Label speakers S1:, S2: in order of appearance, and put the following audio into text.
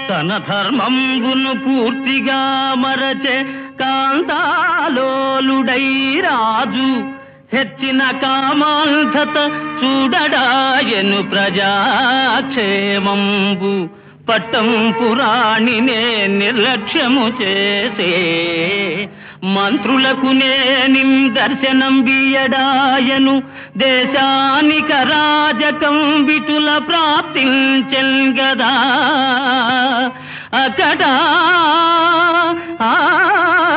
S1: తన ధర్మంబును పూర్తిగా మరచే కాంతాలోలుడై రాజు హెచ్చిన కామాంధత చూడడాయను ప్రజాక్షేమంబు పట్టం పురాణినే నిర్లక్ష్యము చేసే మంత్రులకు నేనిం దర్శనం బియడాయను దేశానిక రాజకం బిటుల ప్రాప్తించెన్ గదా అకటా ఆ